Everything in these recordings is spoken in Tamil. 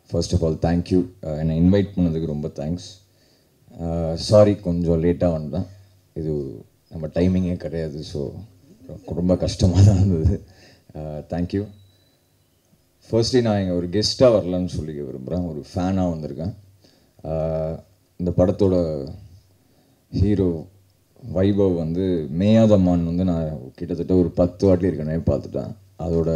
ஃபர்ஸ்ட் ஆஃப் ஆல் தேங்க்யூ என்னை இன்வைட் பண்ணதுக்கு ரொம்ப தேங்க்ஸ் சாரி கொஞ்சம் லேட்டாக வந்தேன் இது நம்ம டைமிங்கே கிடையாது ஸோ ரொம்ப கஷ்டமாக தான் இருந்தது தேங்க்யூ ஃபர்ஸ்ட்லி நான் இங்கே ஒரு கெஸ்ட்டாக வரலான்னு சொல்லிக்க விரும்புகிறேன் ஒரு ஃபேனாக வந்திருக்கேன் ஆஹ் இந்த படத்தோட ஹீரோ வைபவ் வந்து மேயாதம்மான் வந்து நான் கிட்டத்தட்ட ஒரு பத்து வாட்டி இருக்கனே பார்த்துட்டேன் அதோட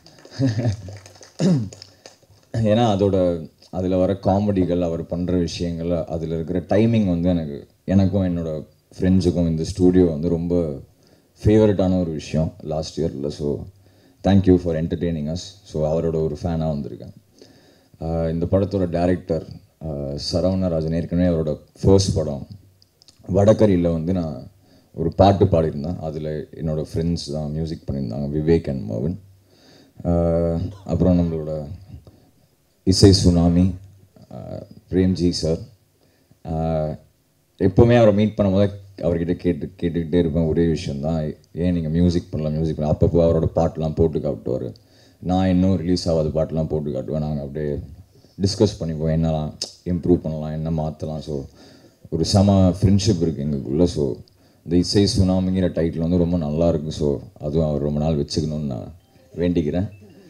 ஏன்னா அதோட அதில் வர காமெடிகள் அவர் பண்ணுற விஷயங்கள் அதில் இருக்கிற டைமிங் வந்து எனக்கு எனக்கும் என்னோட ஃப்ரெண்ட்ஸுக்கும் இந்த ஸ்டூடியோ வந்து ரொம்ப ஃபேவரட்டான ஒரு விஷயம் லாஸ்ட் இயரில் so thank you for entertaining us so அவரோட ஒரு ஃபேனாக வந்திருக்கேன் ஆஹ் இந்த படத்தோட டேரக்டர் சரவணராஜன் ஏற்கனவே அவரோட ஃபர்ஸ்ட் படம் வடகரியில் வந்து நான் ஒரு பாட்டு பாடியிருந்தேன் அதில் என்னோட ஃப்ரெண்ட்ஸ் தான் மியூசிக் பண்ணியிருந்தாங்க விவேக் அண்ட் மோகன் ஆஹ் அப்புறம் நம்மளோட இசை சுனாமி ஆஹ் பிரேம்ஜி சார் ஆஹ் எப்போவுமே அவரை மீட் பண்ணும்போது அவர்கிட்ட கேட்டு கேட்டுக்கிட்டே இருப்பேன் ஒரே விஷயந்தான் ஏன் நீங்கள் மியூசிக் பண்ணலாம் மியூசிக் பண்ணலாம் அப்பப்போ அவரோட பாட்டெலாம் போட்டு காட்டுவார் நான் இன்னும் ரிலீஸ் ஆகாத பாட்டெலாம் போட்டு காட்டுவேன் நாங்கள் அப்படியே டிஸ்கஸ் பண்ணிப்போம் என்னலாம் இம்ப்ரூவ் பண்ணலாம் என்ன மாற்றலாம் ஸோ ஒரு செம ஃப்ரெண்ட்ஷிப் இருக்குது எங்களுக்குள்ளே ஸோ இந்த இசை சுனாமிங்கிற டைட்டில் வந்து ரொம்ப நல்லா இருக்கு ஸோ அதுவும் அவர் ரொம்ப நாள் வச்சுக்கணும்னு நான் வேண்டிக்கிறேன்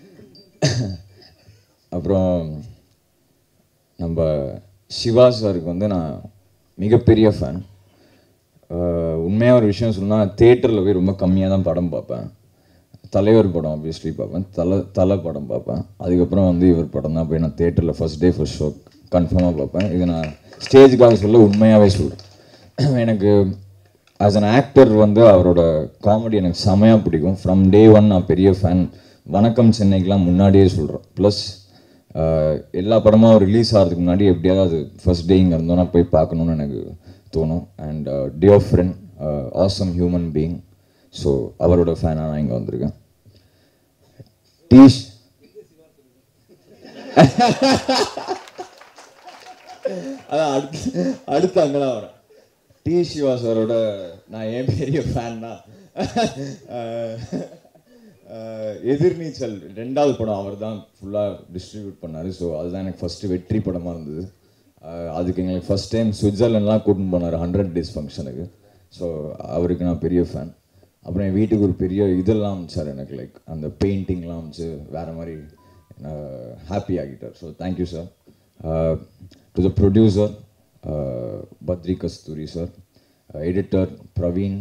அப்புறம் நம்ம சிவா சாருக்கு வந்து நான் மிகப்பெரிய ஃபேன் உண்மையாக ஒரு விஷயம் சொன்னால் தேட்டரில் போய் ரொம்ப கம்மியாக தான் படம் பார்ப்பேன் தலைவர் படம் ஆப்வியஸ்லி பார்ப்பேன் தலை தலை படம் பார்ப்பேன் அதுக்கப்புறம் வந்து இவர் படம் தான் போய் நான் தேட்டரில் ஃபர்ஸ்ட் டே ஃபர்ஸ்ட் ஷோ கன்ஃபார்மாக பார்ப்பேன் இது நான் ஸ்டேஜுக்காக சொல்ல உண்மையாகவே சொல்கிறேன் எனக்கு ஆஸ் அன் ஆக்டர் வந்து அவரோட காமெடி எனக்கு செமையாக பிடிக்கும் ஃப்ரம் டே ஒன் நான் பெரிய ஃபேன் வணக்கம் சென்னைக்கெலாம் முன்னாடியே சொல்கிறேன் ப்ளஸ் எல்லா படமும் ரிலீஸ் ஆகிறதுக்கு முன்னாடி எப்படியாவது ஃபர்ஸ்ட் டே இங்கே இருந்தோன்னா போய் பார்க்கணுன்னு எனக்கு தோணும் and dear friend awesome human being so அவரோட ஃபேனாக நான் இங்கே வந்திருக்கேன் டீஷ் அதான் அடுத்து அடுத்து அங்கெல்லாம் வரேன் டி சிவா சாரோட நான் ஏன் பெரிய ஃபேன் தான் எதிர்நீச்சல் ரெண்டாவது படம் அவர் தான் ஃபுல்லாக டிஸ்ட்ரிபியூட் பண்ணார் ஸோ அதுதான் எனக்கு ஃபஸ்ட்டு வெற்றி படமாக இருந்தது அஹ் அதுக்கு எங்களுக்கு ஃபஸ்ட் டைம் சுவிட்சர்லாண்ட்லாம் கூட்டின்னு போனார் ஹண்ட்ரட் டேஸ் ஃபங்க்ஷனுக்கு ஸோ அவருக்கு நான் பெரிய ஃபேன் அப்புறம் என் வீட்டுக்கு ஒரு பெரிய இதெல்லாம் அமைச்சார் எனக்கு லைக் அந்த பெயிண்டிங்லாம் அமைச்சு வேறு மாதிரி ஹாப்பி ஆகிட்டார் so thank you sir to the producer Badri Kasthuri sir editor Praveen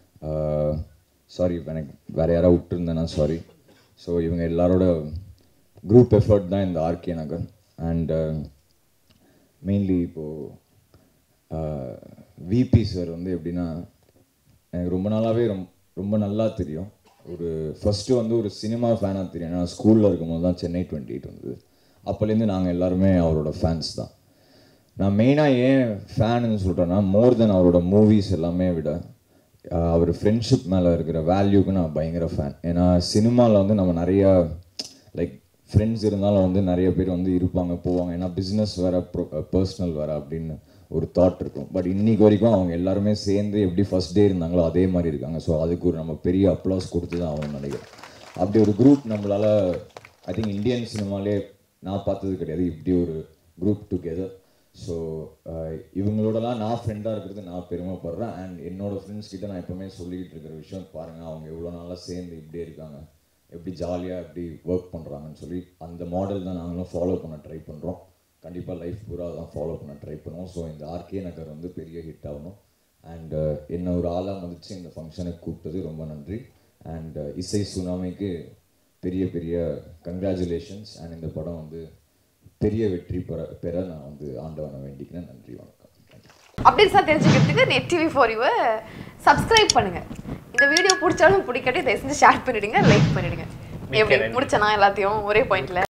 sorry எனக்கு வேறு யாராவது விட்டுருந்தேன்னா சாரி ஸோ இவங்க எல்லாரோட குரூப் எஃபர்ட் தான் இந்த ஆர்கே நகர் அண்ட் மெயின்லி இப்போது விபி சார் வந்து எப்படின்னா எனக்கு ரொம்ப நாளாகவே ரொம்ப ரொம்ப நல்லா தெரியும் ஒரு ஃபஸ்ட்டு வந்து ஒரு சினிமா ஃபேனாக தெரியும் நான் ஸ்கூலில் இருக்கும்போது தான் சென்னை டுவெண்ட்டி எயிட் வந்தது அப்போலேருந்து நாங்கள் எல்லாருமே அவரோட ஃபேன்ஸ் தான் நான் மெயினாக ஏன் ஃபேனுன்னு சொல்கிறேன்னா மோர் தென் அவரோட மூவிஸ் எல்லாமே விட ஆஹ் அவர் ஃப்ரெண்ட்ஷிப் மேலே இருக்கிற வேல்யூக்கு நான் பயங்கர ஃபேன் ஏன்னா சினிமாவில் வந்து நம்ம நிறையா லைக் ஃப்ரெண்ட்ஸ் இருந்தாலும் வந்து நிறைய பேர் வந்து இருப்பாங்க போவாங்க ஏன்னா பிஸ்னஸ் வேறு பர்சனல் வேறு அப்படின்னு ஒரு தாட் இருக்கும் பட் இன்னைக்கு வரைக்கும் அவங்க எல்லாருமே சேர்ந்து எப்படி ஃபர்ஸ்ட் டே இருந்தாங்களோ அதே மாதிரி இருக்காங்க ஸோ அதுக்கு ஒரு நம்ம பெரிய அப்ளாஸ் கொடுத்து தான் ஆகணும்னு நினைக்கிறேன் அப்படி ஒரு குரூப் நம்மளால் ஐ திங்க் இந்தியன் சினிமாலே நான் பார்த்தது கிடையாது இப்படி ஒரு குரூப் டுகெதர் ஸோ இவங்களோடலாம் நான் ஃப்ரெண்டாக இருக்கிறது நான் பெருமைப்படுறேன் அண்ட் என்னோட ஃப்ரெண்ட்ஸ் கிட்ட நான் எப்பவுமே சொல்லிக்கிட்டு இருக்கிற விஷயம் பாருங்கள் அவங்க எவ்வளோ நாளாக சேர்ந்து இப்படியே இருக்காங்க எப்படி ஜாலியாக எப்படி ஒர்க் பண்ணுறாங்கன்னு சொல்லி அந்த மாடல் தான் நாங்களும் ஃபாலோ பண்ண ட்ரை பண்ணுறோம் கண்டிப்பாக லைஃப் பூரா தான் ஃபாலோ பண்ண ட்ரை பண்ணுவோம் ஸோ இந்த ஆர்கே நகர் வந்து பெரிய ஹிட் ஆகணும் அண்ட் என்ன ஒரு ஆளாக மதித்து இந்த ஃபங்க்ஷனுக்கு கூப்பிட்டது ரொம்ப நன்றி அண்ட் இசை சுனாமிக்கு பெரிய பெரிய கங்க்ராச்சுலேஷன்ஸ் அண்ட் இந்த படம் வந்து பெரிய வெற்றி பெற பெற நான் வந்து ஆண்டவனை வேண்டிக்கிறேன் நன்றி வணக்கம் அப்டேட்ஸாக தெரிஞ்சுக்கிறதுக்கு நெட் டிவி ஃபார் யூவை சப்ஸ்கிரைப் பண்ணுங்க இந்த வீடியோ பிடிச்சாலும் பிடிக்காட்டி தயவு செஞ்சு ஷேர் பண்ணிடுங்க லைக் பண்ணிடுங்க எப்படி முடிச்சனா எல்லாத்தையும் ஒரே பாயிண்ட்ல